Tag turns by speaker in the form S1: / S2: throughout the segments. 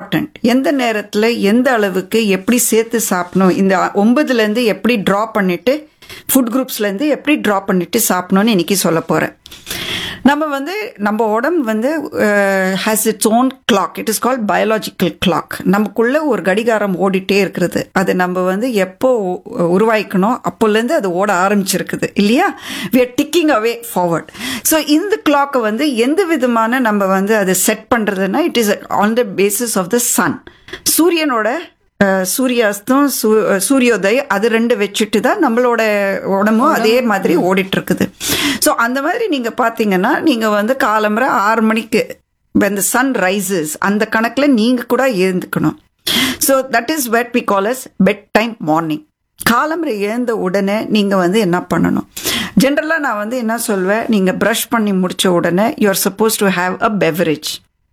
S1: important எந்த நேரத்தில் எந்த அளவுக்கு எப்படி சேர்த்து சாப்பிடணும் இந்த ஒன்பதுலேருந்து எப்படி ட்ரா பண்ணிட்டு ஃபுட் குரூப்ஸ்லேருந்து எப்படி ட்ரா பண்ணிட்டு சாப்பிடணும்னு இன்னைக்கு சொல்ல போகிறேன் நம்ம வந்து நம்ம உடம்பு வந்து has its own clock it is called biological clock நமக்குள்ள ஒரு கடிகாரம் ஓடிட்டே இருக்கிறது அது நம்ம வந்து எப்போ உருவாக்கணும் அப்போலேருந்து அது ஓட ஆரம்பிச்சிருக்குது இல்லையா we are ticking away forward so இந்த கிளாக்கை வந்து எந்த விதமான நம்ம வந்து அதை செட் பண்ணுறதுன்னா it is on the basis of the sun சூரியனோட அஹ், சூரியாஸ்தம் சூ- சூரியோதய் அது ரெண்டு வச்சுட்டு தான் நம்மளோட உடம்பும் அதே மாதிரி ஓடிட்டு இருக்குது ஸோ அந்த மாதிரி நீங்க பாத்தீங்கன்னா நீங்க வந்து காலம்பரை ஆறு மணிக்கு when the sun rises அந்த கணக்கில் நீங்க கூட எழுந்துக்கணும் so that is what we call as bed time morning காலம்பரை எழுந்த உடனே நீங்க வந்து என்ன பண்ணணும் ஜென்ரலாக நான் வந்து என்ன சொல்வேன் நீங்க ப்ரஷ் பண்ணி முடிச்ச உடனே you are supposed to have a beverage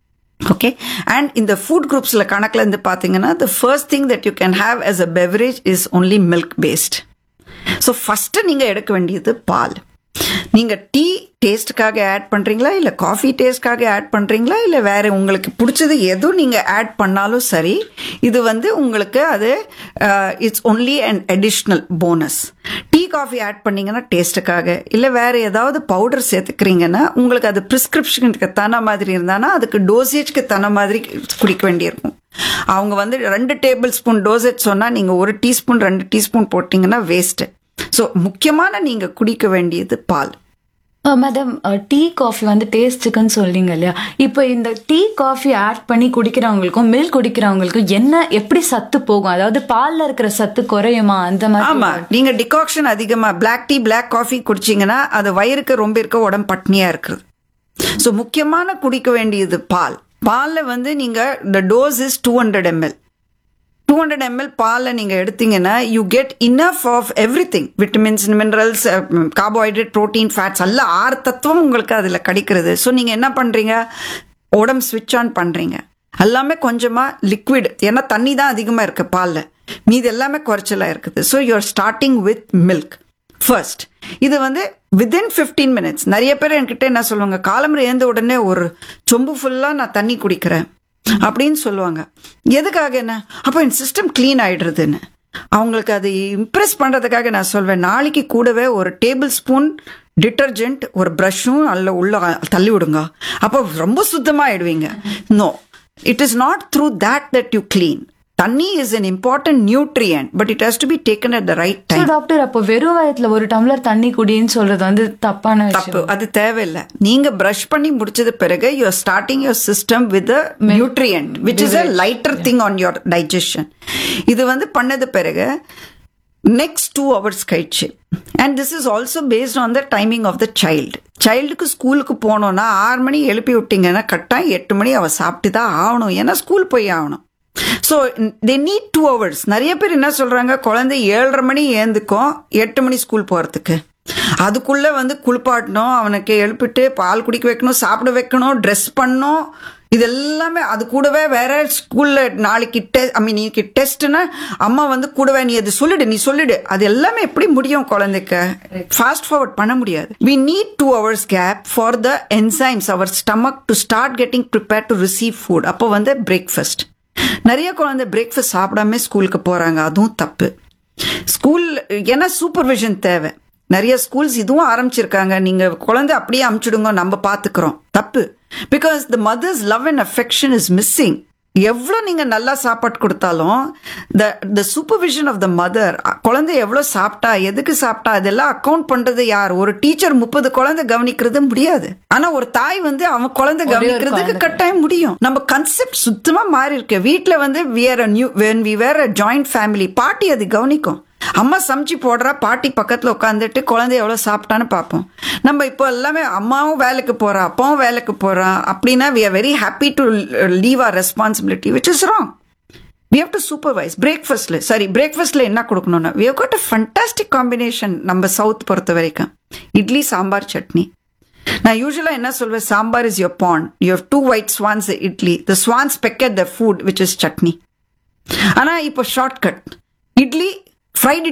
S1: okay and இந்த ஃபுட் குரூப்ஸில் கணக்கில் இருந்து பார்த்தீங்கன்னா the first thing that you can have as a beverage is only milk based so first நீங்கள் எடுக்க வேண்டியது பால் நீங்கள் டீ டேஸ்ட்டுக்காக ஆட் பண்ணுறீங்களா இல்லை காஃபி டேஸ்ட்காக ஆட் பண்ணுறீங்களா இல்லை வேற உங்களுக்கு பிடிச்சது எதுவும் நீங்கள் ஆட் பண்ணாலும் சரி இது வந்து உங்களுக்கு அது it's only and additional bonus tea coffee add பண்ணீங்கன்னா டேஸ்ட்டுக்காக இல்லை வேற ஏதாவது பவுடர் சேர்த்துக்கிறீங்கன்னா உங்களுக்கு அது ப்ரிஸ்கிரிப்ஷனுக்கு தன மாதிரி இருந்தானா அதுக்கு டோசேஜ்க்கு தன மாதிரி குடிக்க வேண்டியிருக்கும் அவங்க வந்து ரெண்டு டேபிள் ஸ்பூன் டோசேஜ் சொன்னால் நீங்கள் ஒரு டீஸ்பூன் ரெண்டு டீஸ்பூன் போட்டிங்கன்னா வேஸ்ட்டு ஸோ முக்கியமான நீங்கள் குடிக்க வேண்டியது பால்
S2: மேடம் டீ காஃபி வந்து டேஸ்ட்டுக்குன்னு சொல்றீங்க இல்லையா இப்போ இந்த டீ காஃபி ஆட் பண்ணி குடிக்கிறவங்களுக்கும் மில்க் குடிக்கிறவங்களுக்கும் என்ன எப்படி சத்து போகும் அதாவது பால்ல இருக்கிற சத்து குறையுமா அந்த மாதிரி
S1: ஆமா நீங்க டிகாக்ஷன் அதிகமா பிளாக் டீ பிளாக் காஃபி குடிச்சீங்கன்னா அது வயிறுக்கு ரொம்ப இருக்க உடம்பு பட்னியா இருக்குது ஸோ முக்கியமான குடிக்க வேண்டியது பால் பால்ல வந்து நீங்க the dose is two hundred ML two hundred ML பாலில் நீங்கள் எடுத்தீங்கன்னா you get enough of everything vitamins minerals carbohydrate protein fats எல்லாம் ஆறு தத்துவம் உங்களுக்கு அதில் கிடைக்கிறது ஸோ நீங்கள் என்ன பண்ணுறீங்க உடம்பு ஸ்விட்ச் ஆன் பண்ணுறீங்க எல்லாமே கொஞ்சமாக லிக்விட் ஏன்னா தண்ணி தான் அதிகமாக இருக்குது பாலில் மீது எல்லாமே குறைச்சலாக இருக்குது so you are starting with milk first இது வந்து வித்தின் 15 மினிட்ஸ் நிறைய பேர் என்கிட்ட என்ன சொல்லுவாங்க காலம்பரை எழுந்த உடனே ஒரு சொம்பு ஃபுல்லாக நான் தண்ணி குடிக்கிறேன் அப்படின்னு சொல்லுவாங்க எதுக்காக என்ன அப்போ என் சிஸ்டம் க்ளீன் ஆயிடுறதுன்னு அவங்களுக்கு அதை இம்ப்ரெஸ் பண்ணுறதுக்காக நான் சொல்வேன் நாளைக்கு கூடவே ஒரு டேபிள் ஸ்பூன் டிட்டர்ஜென்ட் ஒரு ப்ரஷ்ஷும் அல்ல உள்ள தள்ளி விடுங்க அப்போ ரொம்ப சுத்தமாயிடுவீங்க no it is not through that that you clean தண்ணி is an important nutrient but it has to be taken at the right
S2: So,
S1: time
S2: doctor அப்போ வெறும் வயத்துல ஒரு டம்ளர் தண்ணி குடின்னு சொல்றது வந்து தப்பான விஷயம்
S1: தப்பு அது தேவையில்லை நீங்க பிரஷ் பண்ணி முடிச்சது பிறகு you are starting your system with nutrient which is a lighter thing on your digestion இது வந்து பண்ணது பிறகு நெக்ஸ்ட் டூ ஹவர்ஸ் கழிச்சு and this is also based on the timing of the child சைல்டுக்கு ஸ்கூலுக்கு போனோம்னா ஆறு மணி எழுப்பி விட்டீங்கன்னா கரெக்டாக எட்டு மணி அவ சாப்பிட்டு தான் ஆகணும் ஏன்னா ஸ்கூல் போய் ஆகணும் so they need two hours நிறைய பேர் என்ன சொல்றாங்க குழந்தை ஏழரை மணி ஏந்துக்கும் எட்டு மணி ஸ்கூல் போறதுக்கு அதுக்குள்ள வந்து குளிப்பாட்டணும் அவனுக்கு எழுப்பிட்டு பால் குடிக்க வைக்கணும் சாப்பிட வைக்கணும் ட்ரெஸ் பண்ணணும் இது எல்லாமே அது கூடவே வேற ஸ்கூல்ல நாளைக்கு டெ ஐ மீன் இன்னைக்கு டெஸ்ட்னா அம்மா வந்து கூடவே நீ அது சொல்லிடு நீ சொல்லிடு அது எல்லாமே எப்படி முடியும் குழந்தைக்கு ஃபாஸ்ட் ஃபார்வர்ட் பண்ண முடியாது we need two hours gap for the enzymes our stomach to start getting prepare to receive food அப்போ வந்து பிரேக்ஃபாஸ்ட் நிறைய குழந்தை பிரேக்ஃபாஸ்ட் சாப்பிடாம ஸ்கூலுக்கு போறாங்க அதுவும் தப்பு ஸ்கூல் ஏன்னா சூப்பர்விஷன் தேவை நிறைய ஸ்கூல்ஸ் இதுவும் ஆரம்பிச்சிருக்காங்க நீங்க குழந்தை அப்படியே அமுச்சிடுங்க நம்ம பாத்துக்கிறோம் தப்பு because the mother's love and affection is missing எவ்வளோ நீங்க நல்லா சாப்பாடு கொடுத்தாலும் the the supervision of the mother குழந்தை எவ்வளோ சாப்பிட்டா எதுக்கு சாப்பிட்டா அதெல்லாம் அக்கவுண்ட் பண்றது யார் ஒரு டீச்சர் முப்பது குழந்தை கவனிக்கிறது முடியாது ஆனா ஒரு தாய் வந்து அவன் குழந்தை கவனிக்கிறதுக்கு கட்டாயம் முடியும் நம்ம கன்செப்ட் சுத்தமா மாறி இருக்கு வீட்ல வந்து வேற நியூ வென் வி வேற ஜாயிண்ட் ஃபேமிலி பாட்டி அது கவனிக்கும் அம்மா சமைச்சு போடுறா பாட்டி பக்கத்துல உட்காந்துட்டு குழந்தை எவ்வளவு சாப்பிட்டான்னு பார்ப்போம் நம்ம இப்போ எல்லாமே அம்மாவும் வேலைக்கு போறா அப்பாவும் வேலைக்கு போறான் அப்படின்னா we are very happy to leave our responsibility which is wrong we have to supervise பிரேக்ஃபாஸ்ட்ல சரி பிரேக்ஃபாஸ்ட்ல என்ன கொடுக்கணும்னா we have got a fantastic combination நம்ம சவுத் பொறுத்த வரைக்கும் இட்லி சாம்பார் சட்னி நான் யூஸ்வலா என்ன சொல்வேன் sambar is your pan you have two white swans idli the swans peck at the food which is chutney ஆனா இப்போ ஷார்ட்கட் இட்லி ஃப்ரைட்